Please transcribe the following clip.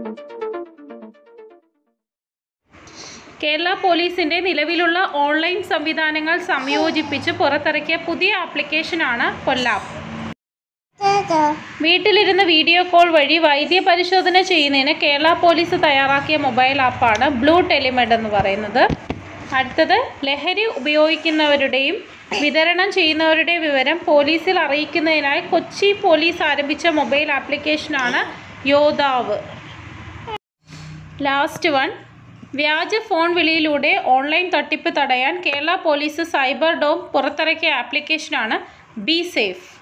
കേരള പോലീസിന്റെ നിലവിലുള്ള ഓൺലൈൻ സംവിധാനങ്ങൾ സംയോജിപ്പിച്ച് പുറത്തിറക്കിയ പുതിയ ആപ്ലിക്കേഷനാണ് കൊല്ലാപ്പ് വീട്ടിലിരുന്ന് വീഡിയോ കോൾ വഴി വൈദ്യ പരിശോധന ചെയ്യുന്നതിന് കേരള പോലീസ് തയ്യാറാക്കിയ മൊബൈൽ ആപ്പാണ് ബ്ലൂ ടെലിമെഡ് എന്ന് പറയുന്നത് അടുത്തത് ലഹരി ഉപയോഗിക്കുന്നവരുടെയും വിതരണം ചെയ്യുന്നവരുടെയും വിവരം പോലീസിൽ അറിയിക്കുന്നതിനായി കൊച്ചി പോലീസ് ആരംഭിച്ച മൊബൈൽ ആപ്ലിക്കേഷനാണ് യോദ്ധാവ് ലാസ്റ്റ് വൺ വ്യാജ ഫോൺ വിളിയിലൂടെ ഓൺലൈൻ തട്ടിപ്പ് തടയാൻ കേരള പോലീസ് സൈബർ ഡോം പുറത്തിറക്കിയ ആപ്ലിക്കേഷനാണ് ബി സേഫ്